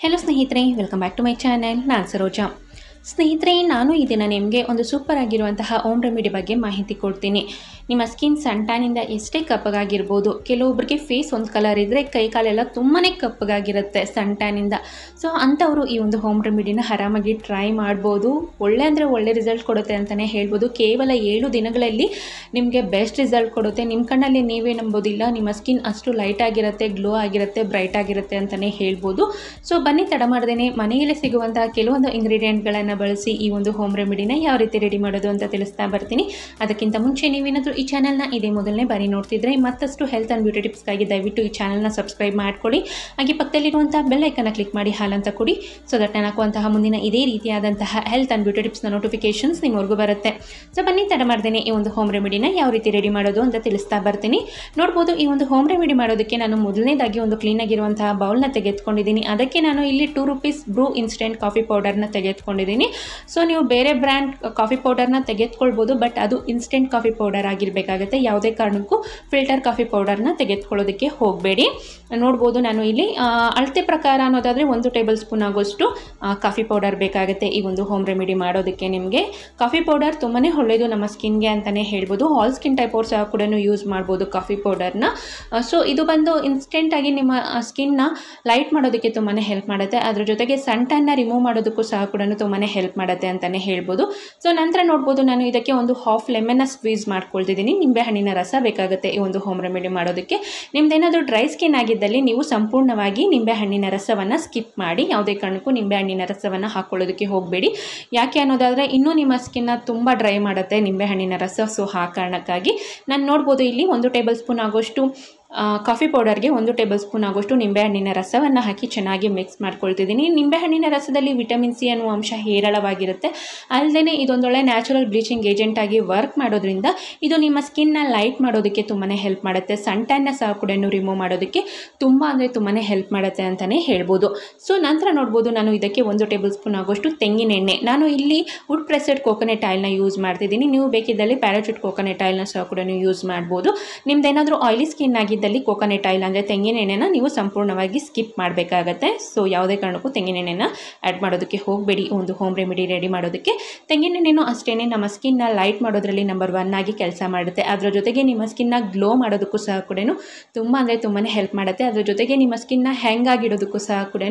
hello ಸ್ನೇಹಿತರೆ welcome back to my channel ನಾನು ಸರೋಜಾ ಸ್ನೇಹಿತರೆ ನಾನು ಈ ದಿನ ನಿಮಗೆ ಒಂದು ಸೂಪರ್ ಆಗಿರುವಂತಹ ಓಮ್ ರೆಮಿಡಿ ಬಗ್ಗೆ ಮಾಹಿತಿ ಕೊಡ್ತೀನಿ ನಿಮ್ಮ ಸ್ಕಿನ್ ಸಣ್ಟಾನಿಂದ ಎಷ್ಟೇ ಕಪ್ಪಗಾಗಿರ್ಬೋದು ಕೆಲವೊಬ್ಬರಿಗೆ ಫೇಸ್ ಒಂದು ಕಲರ್ ಇದ್ದರೆ ಕೈ ಕಾಲೆಲ್ಲ ತುಂಬಾ ಕಪ್ಪಗಾಗಿರುತ್ತೆ ಸಣ್ಟಾನಿಂದ ಸೊ ಅಂಥವರು ಈ ಒಂದು ಹೋಮ್ ರೆಮಿಡಿನ ಆರಾಮಾಗಿ ಟ್ರೈ ಮಾಡ್ಬೋದು ಒಳ್ಳೆ ಅಂದರೆ ಒಳ್ಳೆ ರಿಸಲ್ಟ್ ಕೊಡುತ್ತೆ ಅಂತಲೇ ಹೇಳ್ಬೋದು ಕೇವಲ ಏಳು ದಿನಗಳಲ್ಲಿ ನಿಮಗೆ ಬೆಸ್ಟ್ ರಿಸಲ್ಟ್ ಕೊಡುತ್ತೆ ನಿಮ್ಮ ಕಣ್ಣಲ್ಲಿ ನೀವೇ ನಂಬೋದಿಲ್ಲ ನಿಮ್ಮ ಸ್ಕಿನ್ ಅಷ್ಟು ಲೈಟ್ ಆಗಿರುತ್ತೆ ಗ್ಲೋ ಆಗಿರುತ್ತೆ ಬ್ರೈಟ್ ಆಗಿರುತ್ತೆ ಅಂತಲೇ ಹೇಳ್ಬೋದು ಸೊ ಬನ್ನಿ ತಡ ಮಾಡ್ದೇನೆ ಮನೆಯಲ್ಲೇ ಸಿಗುವಂತಹ ಕೆಲವೊಂದು ಇಂಗ್ರೀಡಿಯೆಂಟ್ಗಳನ್ನು ಬಳಸಿ ಈ ಒಂದು ಹೋಮ್ ರೆಮಿಡಿನ ಯಾವ ರೀತಿ ರೆಡಿ ಮಾಡೋದು ಅಂತ ತಿಳಿಸ್ತಾ ಬರ್ತೀನಿ ಅದಕ್ಕಿಂತ ಮುಂಚೆ ನೀವೇನಾದರೂ ಈ ಚಾನಲ್ನ ಇದೇ ಮೊದಲನೇ ಬಾರಿ ನೋಡ್ತಿದ್ರೆ ಮತ್ತಷ್ಟು ಹೆಲ್ತ್ ಆ್ಯಂಡ್ ಬ್ಯೂಟಿ ಟಿಪ್ಸ್ಗಾಗಿ ದಯವಿಟ್ಟು ಈ ಚಾನಲ್ನ ಸಬ್ಸ್ಕ್ರೈಬ್ ಮಾಡ್ಕೊಳ್ಳಿ ಹಾಗೆ ಪಕ್ಕದಲ್ಲಿರುವಂಥ ಬೆಲ್ ಐಕನ್ನ ಕ್ಲಿಕ್ ಮಾಡಿ ಹಾಲಂತ ಕೊಡಿ ಸೊ ದಟ್ ನಾನು ಹಾಕುವಂತಹ ಮುಂದಿನ ಇದೇ ರೀತಿಯಾದಂತಹ ಹೆಲ್ತ್ ಆ್ಯಂಡ್ ಬ್ಯೂಟಿ ಟಿಪ್ಸ್ನ ನೋಟಿಫಿಕೇಷನ್ಸ್ ನಿಮ್ಮವರೆಗೂ ಬರುತ್ತೆ ಸೊ ಬನ್ನಿ ತಡ ಮಾಡ್ದೇನೆ ಈ ಒಂದು ಹೋಮ್ ರೆಮಿಡಿನ ಯಾವ ರೀತಿ ರೆಡಿ ಮಾಡೋದು ಅಂತ ತಿಳಿಸ್ತಾ ಬರ್ತೀನಿ ನೋಡ್ಬೋದು ಈ ಒಂದು ಹೋಮ್ ರೆಮಿಡಿ ಮಾಡೋದಕ್ಕೆ ನಾನು ಮೊದಲನೇದಾಗಿ ಒಂದು ಕ್ಲೀನಾಗಿರುವಂತಹ ಬೌಲ್ನ ತೆಗೆದುಕೊಂಡಿದ್ದೀನಿ ಅದಕ್ಕೆ ನಾನು ಇಲ್ಲಿ two rupees Bru instant coffee ಪೌಡರ್ನ ತೆಗೆದುಕೊಂಡಿದ್ದೀನಿ ಸೊ ನೀವು ಬೇರೆ ಬ್ರ್ಯಾಂಡ್ ಕಾಫಿ ಪೌಡರ್ನ ತೆಗೆದುಕೊಳ್ಬೋದು ಬಟ್ ಅದು ಇನ್ಸ್ಟೆಂಟ್ ಕಾಫಿ ಪೌಡರ್ ಆಗಿರಬೇಕಾಗುತ್ತೆ ಯಾವುದೇ ಕಾರಣಕ್ಕೂ ಫಿಲ್ಟರ್ ಕಾಫಿ ಪೌಡರ್ನ ತೆಗೆದುಕೊಳ್ಳೋದಕ್ಕೆ ಹೋಗಬೇಡಿ ನೋಡ್ಬೋದು ನಾನು ಇಲ್ಲಿ ಆ, ಅಳತೆ ಪ್ರಕಾರ ಅನ್ನೋದಾದರೆ ಒಂದು ಟೇಬಲ್ ಸ್ಪೂನ್ ಆಗೋಷ್ಟು ಆ, ಕಾಫಿ ಪೌಡರ್ ಬೇಕಾಗುತ್ತೆ ಈ ಒಂದು ಹೋಮ್ ರೆಮಿಡಿ ಮಾಡೋದಕ್ಕೆ ನಿಮಗೆ ಕಾಫಿ ಪೌಡರ್ ತುಂಬಾ ಒಳ್ಳೆಯದು ನಮ್ಮ ಸ್ಕಿನ್ಗೆ ಅಂತಲೇ ಹೇಳ್ಬೋದು ಆಲ್ ಸ್ಕಿನ್ ಟೈಪ್ ಅವ್ರು ಸಹ ಕೂಡ ಯೂಸ್ ಮಾಡ್ಬೋದು ಕಾಫಿ ಪೌಡರ್ನ ಸೊ ಇದು ಬಂದು ಇನ್ಸ್ಟೆಂಟಾಗಿ ನಿಮ್ಮ ಸ್ಕಿನ್ನ ಲೈಟ್ ಮಾಡೋದಕ್ಕೆ ತುಂಬಾ ಹೆಲ್ಪ್ ಮಾಡುತ್ತೆ ಅದ್ರ ಜೊತೆಗೆ ಸಣ್ಟನ್ನ ರಿಮೂವ್ ಮಾಡೋದಕ್ಕೂ ಸಹ ಕೂಡ ತುಂಬಾ ಹೆಲ್ಪ್ ಮಾಡುತ್ತೆ ಅಂತಲೇ ಹೇಳ್ಬೋದು ಸೊ ನಂತರ ನೋಡ್ಬೋದು ನಾನು ಇದಕ್ಕೆ ಒಂದು ಹಾಫ್ ಲೆಮನ್ನ ಸ್ಕ್ವೀಸ್ ಮಾಡ್ಕೊಳ್ತಿದ್ದೀನಿ ನಿಂಬೆ ಹಣ್ಣಿನ ರಸ ಬೇಕಾಗುತ್ತೆ ಈ ಒಂದು ಹೋಮ್ ರೆಮಿಡಿ ಮಾಡೋದಕ್ಕೆ ನಿಮ್ದೇನಾದರೂ ಡ್ರೈ ಸ್ಕಿನ್ ಆಗಿದ್ದಲ್ಲಿ ನೀವು ಸಂಪೂರ್ಣವಾಗಿ ನಿಂಬೆ ಹಣ್ಣಿನ ರಸವನ್ನು ಸ್ಕಿಪ್ ಮಾಡಿ ಯಾವುದೇ ಕಾರಣಕ್ಕೂ ನಿಂಬೆ ಹಣ್ಣಿನ ರಸವನ್ನು ಹಾಕ್ಕೊಳ್ಳೋದಕ್ಕೆ ಹೋಗಬೇಡಿ ಯಾಕೆ ಅನ್ನೋದಾದರೆ ಇನ್ನೂ ನಿಮ್ಮ ಸ್ಕಿನ್ನ ತುಂಬ ಡ್ರೈ ಮಾಡುತ್ತೆ ನಿಂಬೆ ಹಣ್ಣಿನ ರಸ ಸೊ ಆ ಕಾರಣಕ್ಕಾಗಿ ನಾನು ನೋಡ್ಬೋದು ಇಲ್ಲಿ ಒಂದು ಟೇಬಲ್ ಸ್ಪೂನ್ ಆಗೋಷ್ಟು ಆ, ಕಾಫಿ ಪೌಡರ್ಗೆ ಒಂದು ಟೇಬಲ್ ಸ್ಪೂನ್ ಆಗೋಷ್ಟು ನಿಂಬೆಹಣ್ಣಿನ ರಸವನ್ನು ಹಾಕಿ ಚೆನ್ನಾಗಿ ಮಿಕ್ಸ್ ಮಾಡ್ಕೊಳ್ತಿದ್ದೀನಿ ನಿಂಬೆಹಣ್ಣಿನ ರಸದಲ್ಲಿ ವಿಟಮಿನ್ ಸಿ ಅನ್ನುವ ಅಂಶ ಹೇರಳವಾಗಿರುತ್ತೆ ಅಲ್ಲದೆ ಇದೊಂದೊಳ್ಳೆ ನ್ಯಾಚುರಲ್ ಬ್ಲೀಚಿಂಗ್ ಏಜೆಂಟ್ ಆಗಿ ವರ್ಕ್ ಮಾಡೋದ್ರಿಂದ ಇದು ನಿಮ್ಮ ಸ್ಕಿನ್ನ ಲೈಟ್ ಮಾಡೋದಕ್ಕೆ ತುಂಬಾ ಹೆಲ್ಪ್ ಮಾಡುತ್ತೆ ಸಣ್ಟನ್ನ ಸಹ ಕೂಡ ರಿಮೂವ್ ಮಾಡೋದಕ್ಕೆ ತುಂಬ ಅಂದರೆ ತುಂಬಾ ಹೆಲ್ಪ್ ಮಾಡುತ್ತೆ ಅಂತಲೇ ಹೇಳ್ಬೋದು ಸೊ ನಂತರ ನೋಡ್ಬೋದು ನಾನು ಇದಕ್ಕೆ ಒಂದು ಟೇಬಲ್ ಸ್ಪೂನ್ ಆಗೋಷ್ಟು ತೆಂಗಿನ ಎಣ್ಣೆ ನಾನು ಇಲ್ಲಿ ವುಡ್ ಪ್ರೆಸೆಡ್ ಕೋಕೋನಟ್ ಆಯಿಲ್ನ ಯೂಸ್ ಮಾಡ್ತಿದ್ದೀನಿ ನೀವು ಬೇಕಿದ್ದಲ್ಲಿ ಪ್ಯಾರಾಚೂಟ್ ಕೋಕೋನಟ್ ಆಯಿಲ್ನ ಸಹ ಕೂಡ ಯೂಸ್ ಮಾಡ್ಬೋದು ನಿಮ್ದೇನಾದರೂ ಆಯಿಲಿ ಸ್ಕಿನ್ ಆಗಿದ್ದಲ್ಲಿ ಕೋಕೋನಟ್ ಆಯಿಲ್ ಅಂದರೆ ತೆಂಗಿನ ಎಣ್ಣೆನ ನೀವು ಸಂಪೂರ್ಣವಾಗಿ ಸ್ಕಿಪ್ ಮಾಡಬೇಕಾಗತ್ತೆ ಸೊ ಯಾವುದೇ ಕಾರಣಕ್ಕೂ ತೆಂಗಿನ ಎಣ್ಣೆನ ಆ್ಯಡ್ ಮಾಡೋದಕ್ಕೆ ಹೋಗಬೇಡಿ ಒಂದು ಹೋಮ್ ರೆಮಿಡಿ ರೆಡಿ ಮಾಡೋದಕ್ಕೆ ತೆಂಗಿನ ಎಣ್ಣೆನೂ ಅಷ್ಟೇ ನಮ್ಮ ಸ್ಕಿನ್ನ ಲೈಟ್ ಮಾಡೋದ್ರಲ್ಲಿ ನಂಬರ್ ಒನ್ ಆಗಿ ಕೆಲಸ ಮಾಡುತ್ತೆ ಅದರ ಜೊತೆಗೆ ನಿಮ್ಮ ಸ್ಕಿನ್ನ ಗ್ಲೋ ಮಾಡೋದಕ್ಕೂ ಸಹ ಕೂಡ ತುಂಬ ಅಂದರೆ ತುಂಬಾ ಹೆಲ್ಪ್ ಮಾಡುತ್ತೆ ಅದರ ಜೊತೆಗೆ ನಿಮ್ಮ ಸ್ಕಿನ್ನ ಹ್ಯಾಂಗಾಗಿಡೋದಕ್ಕೂ ಸಹ ಕೂಡ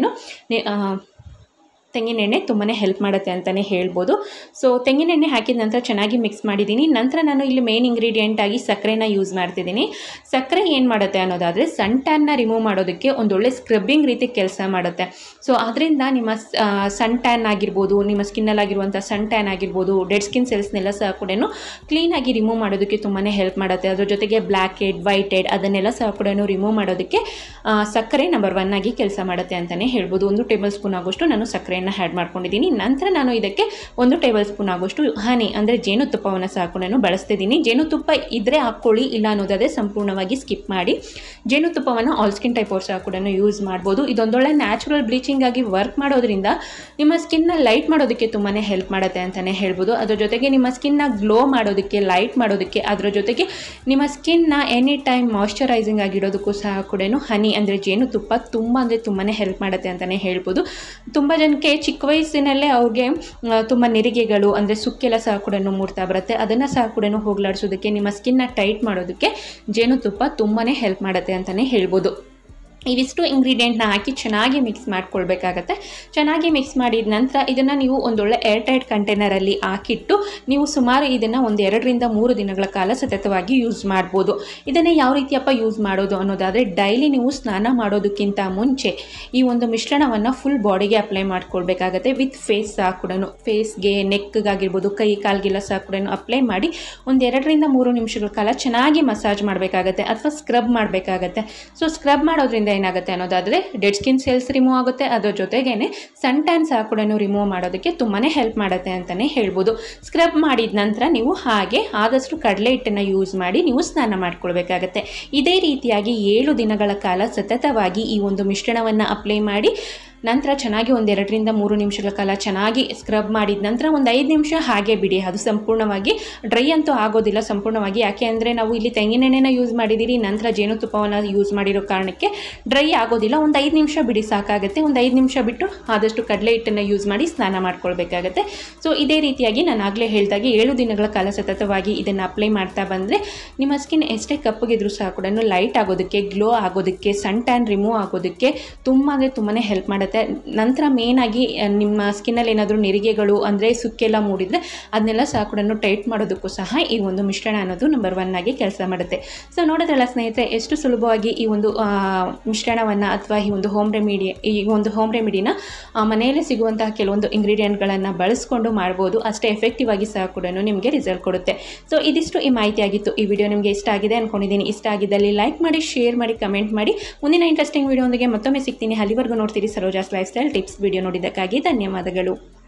ತೆಂಗಿನ ಎಣ್ಣೆ ತುಂಬಾ ಹೆಲ್ಪ್ ಮಾಡುತ್ತೆ ಅಂತಲೇ ಹೇಳ್ಬೋದು ಸೊ ತೆಂಗಿನ ಎಣ್ಣೆ ಹಾಕಿದ ನಂತರ ಚೆನ್ನಾಗಿ ಮಿಕ್ಸ್ ಮಾಡಿದ್ದೀನಿ ನಂತರ ನಾನು ಇಲ್ಲಿ ಮೇನ್ ಇಂಗ್ರೀಡಿಯೆಂಟ್ ಆಗಿ ಸಕ್ಕರೆನ ಯೂಸ್ ಮಾಡ್ತಿದ್ದೀನಿ ಸಕ್ಕರೆ ಏನು ಮಾಡುತ್ತೆ ಅನ್ನೋದಾದರೆ ಸನ್ ಟ್ಯಾನ್ನ ರಿಮೂವ್ ಮಾಡೋದಕ್ಕೆ ಒಂದೊಳ್ಳೆ ಸ್ಕ್ರಬ್ಬಿಂಗ್ ರೀತಿ ಕೆಲಸ ಮಾಡುತ್ತೆ ಸೊ ಅದರಿಂದ ನಿಮ್ಮ ಸನ್ ಟ್ಯಾನ್ ಆಗಿರ್ಬೋದು ನಿಮ್ಮ ಸ್ಕಿನ್ನಲ್ಲಾಗಿರುವಂಥ ಸನ್ ಟ್ಯಾನ್ ಆಗಿರ್ಬೋದು ಡೆಡ್ ಸ್ಕಿನ್ ಸೆಲ್ಸ್ನೆಲ್ಲ ಸಹ ಕೂಡ ಕ್ಲೀನಾಗಿ ರಿಮೂವ್ ಮಾಡೋದಕ್ಕೆ ತುಂಬಾ ಹೆಲ್ಪ್ ಮಾಡುತ್ತೆ ಅದ್ರ ಜೊತೆಗೆ ಬ್ಲ್ಯಾಕ್ ಹೆಡ್ ವೈಟ್ ಹೆಡ್ ಅದನ್ನೆಲ್ಲ ಸಹ ಕೂಡ ರಿಮೂವ್ ಮಾಡೋದಕ್ಕೆ ಆ, ಸಕ್ಕರೆ ನಂಬರ್ ಒನ್ ಆಗಿ ಕೆಲಸ ಮಾಡುತ್ತೆ ಅಂತಲೇ ಹೇಳ್ಬೋದು ಒಂದು ಟೇಬಲ್ ಸ್ಪೂನ್ ಆಗೋಷ್ಟು ನಾನು ಸಕ್ಕರೆಯನ್ನು ಆ್ಯಡ್ ಮಾಡ್ಕೊಂಡಿದ್ದೀನಿ ನಂತರ ನಾನು ಇದಕ್ಕೆ ಒಂದು ಟೇಬಲ್ ಸ್ಪೂನ್ ಆಗೋಷ್ಟು ಹನಿ ಅಂದರೆ ಜೇನುತುಪ್ಪವನ್ನು ಸಹ ಕೂಡ ನಾನು ಬಳಸ್ತಿದ್ದೀನಿ ಜೇನುತುಪ್ಪ ಇದ್ದರೆ ಹಾಕ್ಕೊಳ್ಳಿ ಇಲ್ಲ ಅನ್ನೋದಾದರೆ ಸಂಪೂರ್ಣವಾಗಿ ಸ್ಕಿಪ್ ಮಾಡಿ ಜೇನುತುಪ್ಪವನ್ನು ಆಲ್ ಸ್ಕಿನ್ ಟೈಪ್ ಅವ್ರು ಸಹ ಕೂಡ ಯೂಸ್ ಮಾಡ್ಬೋದು ಇದೊಂದೊಳ್ಳೆ ನ್ಯಾಚುರಲ್ ಬ್ಲೀಚಿಂಗ್ ಆಗಿ ವರ್ಕ್ ಮಾಡೋದ್ರಿಂದ ನಿಮ್ಮ ಸ್ಕಿನ್ನ ಲೈಟ್ ಮಾಡೋದಕ್ಕೆ ತುಂಬಾ ಹೆಲ್ಪ್ ಮಾಡುತ್ತೆ ಅಂತಲೇ ಹೇಳ್ಬೋದು ಅದ್ರ ಜೊತೆಗೆ ನಿಮ್ಮ ಸ್ಕಿನ್ನ ಗ್ಲೋ ಮಾಡೋದಕ್ಕೆ ಲೈಟ್ ಮಾಡೋದಕ್ಕೆ ಅದರ ಜೊತೆಗೆ ನಿಮ್ಮ ಸ್ಕಿನ್ನ ಎನಿ ಟೈಮ್ ಮಾಯ್ಶ್ಚರೈಸಿಂಗ್ ಆಗಿಡೋದಕ್ಕೂ ಸಹ ಕೂಡ ಹನಿ ಅಂದರೆ ಜೇನುತುಪ್ಪ ತುಂಬ ಅಂದರೆ ತುಂಬಾ ಹೆಲ್ಪ್ ಮಾಡುತ್ತೆ ಅಂತಲೇ ಹೇಳ್ಬೋದು ತುಂಬ ಜನಕ್ಕೆ ಚಿಕ್ಕ ವಯಸ್ಸಿನಲ್ಲೇ ಅವ್ರಿಗೆ ತುಂಬ ನೆರಿಗೆಗಳು ಅಂದರೆ ಸುಕ್ಕೆಲ್ಲ ಸಹ ಕೂಡ ಮೂಡ್ತಾ ಬರುತ್ತೆ ಅದನ್ನು ಸಹ ಕೂಡ ಹೋಗ್ಲಾಡಿಸೋದಕ್ಕೆ ನಿಮ್ಮ ಸ್ಕಿನ್ನ ಟೈಟ್ ಮಾಡೋದಕ್ಕೆ ಜೇನುತುಪ್ಪ ತುಂಬಾ ಹೆಲ್ಪ್ ಮಾಡುತ್ತೆ ಅಂತಲೇ ಹೇಳ್ಬೋದು ಇವಿಷ್ಟು ಇಂಗ್ರೀಡಿಯೆಂಟ್ನ ಹಾಕಿ ಚೆನ್ನಾಗಿ ಮಿಕ್ಸ್ ಮಾಡ್ಕೊಳ್ಬೇಕಾಗತ್ತೆ ಚೆನ್ನಾಗಿ ಮಿಕ್ಸ್ ಮಾಡಿದ ನಂತರ ಇದನ್ನು ನೀವು ಒಂದೊಳ್ಳೆ ಏರ್ ಟೈಟ್ ಕಂಟೈನರಲ್ಲಿ ಹಾಕಿಟ್ಟು ನೀವು ಸುಮಾರು ಇದನ್ನು ಒಂದು ಎರಡರಿಂದ ಮೂರು ದಿನಗಳ ಕಾಲ ಸತತವಾಗಿ ಯೂಸ್ ಮಾಡ್ಬೋದು ಇದನ್ನು ಯಾವ ರೀತಿಯಪ್ಪ ಯೂಸ್ ಮಾಡೋದು ಅನ್ನೋದಾದರೆ ಡೈಲಿ ನೀವು ಸ್ನಾನ ಮಾಡೋದಕ್ಕಿಂತ ಮುಂಚೆ ಈ ಒಂದು ಮಿಶ್ರಣವನ್ನು ಫುಲ್ ಬಾಡಿಗೆ ಅಪ್ಲೈ ಮಾಡ್ಕೊಳ್ಬೇಕಾಗತ್ತೆ ವಿತ್ ಫೇಸ್ ಸಹ ಕೂಡ ಫೇಸ್ಗೆ ನೆಕ್ಗಾಗಿರ್ಬೋದು ಕೈ ಕಾಲ್ಗೆಲ್ಲ ಸಹ ಕೂಡ ಅಪ್ಲೈ ಮಾಡಿ ಒಂದು ಎರಡರಿಂದ ಮೂರು ನಿಮಿಷಗಳ ಕಾಲ ಚೆನ್ನಾಗಿ ಮಸಾಜ್ ಮಾಡಬೇಕಾಗತ್ತೆ ಅಥವಾ ಸ್ಕ್ರಬ್ ಮಾಡಬೇಕಾಗತ್ತೆ ಸೊ ಸ್ಕ್ರಬ್ ಮಾಡೋದ್ರಿಂದ ಏನಾಗುತ್ತೆ ಅನ್ನೋದಾದರೆ ಡೆಡ್ ಸ್ಕಿನ್ ಸೆಲ್ಸ್ ರಿಮೂವ್ ಆಗುತ್ತೆ ಅದರ ಜೊತೆಗೇನೆ ಸನ್ ಟ್ಯಾನ್ ಸಹ ಕೂಡ ರಿಮೂವ್ ಮಾಡೋದಕ್ಕೆ ತುಂಬಾ ಹೆಲ್ಪ್ ಮಾಡುತ್ತೆ ಅಂತಲೇ ಹೇಳ್ಬೋದು ಸ್ಕ್ರಬ್ ಮಾಡಿದ ನಂತರ ನೀವು ಹಾಗೆ ಆದಷ್ಟು ಕಡಲೆ ಹಿಟ್ಟನ್ನು ಯೂಸ್ ಮಾಡಿ ನೀವು ಸ್ನಾನ ಮಾಡ್ಕೊಳ್ಬೇಕಾಗತ್ತೆ ಇದೇ ರೀತಿಯಾಗಿ ಏಳು ದಿನಗಳ ಕಾಲ ಸತತವಾಗಿ ಈ ಒಂದು ಮಿಶ್ರಣವನ್ನು ಅಪ್ಲೈ ಮಾಡಿ ನಂತರ ಚೆನ್ನಾಗಿ ಒಂದೆರಡರಿಂದ ಮೂರು ನಿಮಿಷಗಳ ಕಾಲ ಚೆನ್ನಾಗಿ ಸ್ಕ್ರಬ್ ಮಾಡಿದ ನಂತರ ಒಂದು ಐದು ನಿಮಿಷ ಹಾಗೆ ಬಿಡಿ ಅದು ಸಂಪೂರ್ಣವಾಗಿ ಡ್ರೈ ಅಂತೂ ಆಗೋದಿಲ್ಲ ಸಂಪೂರ್ಣವಾಗಿ ಯಾಕೆ ಅಂದರೆ ನಾವು ಇಲ್ಲಿ ತೆಂಗಿನೆಣ್ಣೆನ ಯೂಸ್ ಮಾಡಿದ್ದೀರಿ ನಂತರ ಜೇನುತುಪ್ಪವನ್ನು ಯೂಸ್ ಮಾಡಿರೋ ಕಾರಣಕ್ಕೆ ಡ್ರೈ ಆಗೋದಿಲ್ಲ ಒಂದು ಐದು ನಿಮಿಷ ಬಿಡಿ ಸಾಕಾಗುತ್ತೆ ಒಂದು ಐದು ನಿಮಿಷ ಬಿಟ್ಟು ಆದಷ್ಟು ಕಡಲೆ ಹಿಟ್ಟನ್ನು ಯೂಸ್ ಮಾಡಿ ಸ್ನಾನ ಮಾಡ್ಕೊಳ್ಬೇಕಾಗತ್ತೆ ಸೊ ಇದೇ ರೀತಿಯಾಗಿ ನಾನು ಆಗಲೇ ಹೇಳಿದಾಗೆ ಏಳು ದಿನಗಳ ಕಾಲ ಸತತವಾಗಿ ಇದನ್ನು ಅಪ್ಲೈ ಮಾಡ್ತಾ ಬಂದರೆ ನಿಮ್ಮ ಸ್ಕಿನ್ ಎಷ್ಟೇ ಕಪ್ಪಗಿದ್ರೂ ಸಹ ಕೂಡ ಲೈಟ್ ಆಗೋದಕ್ಕೆ ಗ್ಲೋ ಆಗೋದಕ್ಕೆ ಸನ್ ಟ್ಯಾನ್ ರಿಮೂವ್ ಆಗೋದಕ್ಕೆ ತುಂಬ ಅಂದರೆ ತುಂಬಾ ಹೆಲ್ಪ್ ಮಾಡುತ್ತೆ ನಂತರ ಮೇಯ್ನಾಗಿ ನಿಮ್ಮ ಸ್ಕಿನ್ನಲ್ಲಿ ಏನಾದರೂ ನೆರಿಗೆಗಳು ಅಂದರೆ ಸುಕ್ಕೆಲ್ಲ ಮೂಡಿದರೆ ಅದನ್ನೆಲ್ಲ ಸಹ ಕೂಡ ಟೈಟ್ ಮಾಡೋದಕ್ಕೂ ಸಹ ಈ ಒಂದು ಮಿಶ್ರಣ ಅನ್ನೋದು ನಂಬರ್ ಒನ್ ಆಗಿ ಕೆಲಸ ಮಾಡುತ್ತೆ ಸೊ ನೋಡೋದ್ರಲ್ಲ ಸ್ನೇಹಿತರೆ ಎಷ್ಟು ಸುಲಭವಾಗಿ ಈ ಒಂದು ಆ, ಮಿಶ್ರಣವನ್ನು ಅಥವಾ ಈ ಒಂದು ಹೋಮ್ ರೆಮಿಡಿ ಈ ಒಂದು ಹೋಮ್ ರೆಮಿಡಿನ ಮನೆಯಲ್ಲೇ ಸಿಗುವಂತಹ ಕೆಲವೊಂದು ಇಂಗ್ರೀಡಿಯೆಂಟ್ಗಳನ್ನು ಬಳಸ್ಕೊಂಡು ಮಾಡ್ಬೋದು ಅಷ್ಟೇ ಎಫೆಕ್ಟಿವ್ ಆಗಿ ಸಹ ಕೂಡ ನಿಮಗೆ ರಿಸಲ್ಟ್ ಕೊಡುತ್ತೆ ಸೊ ಇದಿಷ್ಟು ಈ ಮಾಹಿತಿ ಆಗಿತ್ತು ಈ ವಿಡಿಯೋ ನಿಮಗೆ ಇಷ್ಟ ಆಗಿದೆ ಅಂದ್ಕೊಂಡಿದ್ದೀನಿ ಇಷ್ಟ ಆಗಿದ್ದಲ್ಲಿ ಲೈಕ್ ಮಾಡಿ ಶೇರ್ ಮಾಡಿ ಕಮೆಂಟ್ ಮಾಡಿ ಮುಂದಿನ ಇಂಟ್ರೆಸ್ಟಿಂಗ್ ವಿಡಿಯೋದೊಂದಿಗೆ ಮತ್ತೊಮ್ಮೆ ಸಿಗ್ತೀನಿ ಅಲ್ಲಿವರೆಗೂ ನೋಡ್ತೀರಿ Saroja's lifestyle tips video ನೋಡಿದ್ದಕ್ಕಾಗಿ ಧನ್ಯವಾದಗಳು